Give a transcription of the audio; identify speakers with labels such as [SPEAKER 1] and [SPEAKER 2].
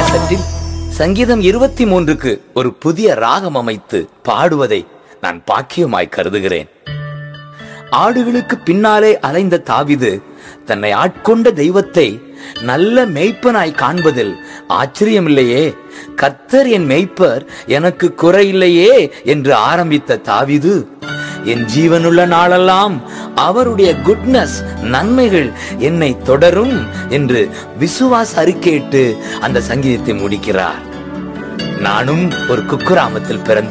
[SPEAKER 1] காலகட்டத்தில் சங்கீதம் இருபத்தி மூன்றுக்கு ஒரு புதிய ராகம் அமைத்து பாடுவதை நான் பாக்கியமாய் கருதுகிறேன் ஆடுகளுக்கு பின்னாலே அலைந்த தாவிது தன்னை ஆட்கொண்ட தெய்வத்தை நல்ல மேய்ப்பனாய் காண்பதில் ஆச்சரியமில்லையே கர்த்தர் என் மேய்ப்பர் எனக்கு குறையில்லையே என்று ஆரம்பித்த தாவிது என் ஜீவனுள்ள நாளெல்லாம் அவருடைய குட்னஸ் நன்மைகள் என்னை தொடரும் என்று விசுவாச அறிக்கையிட்டு அந்த சங்கீதத்தை முடிக்கிறார் நானும் ஒரு குக்கிராமத்தில் பிறந்த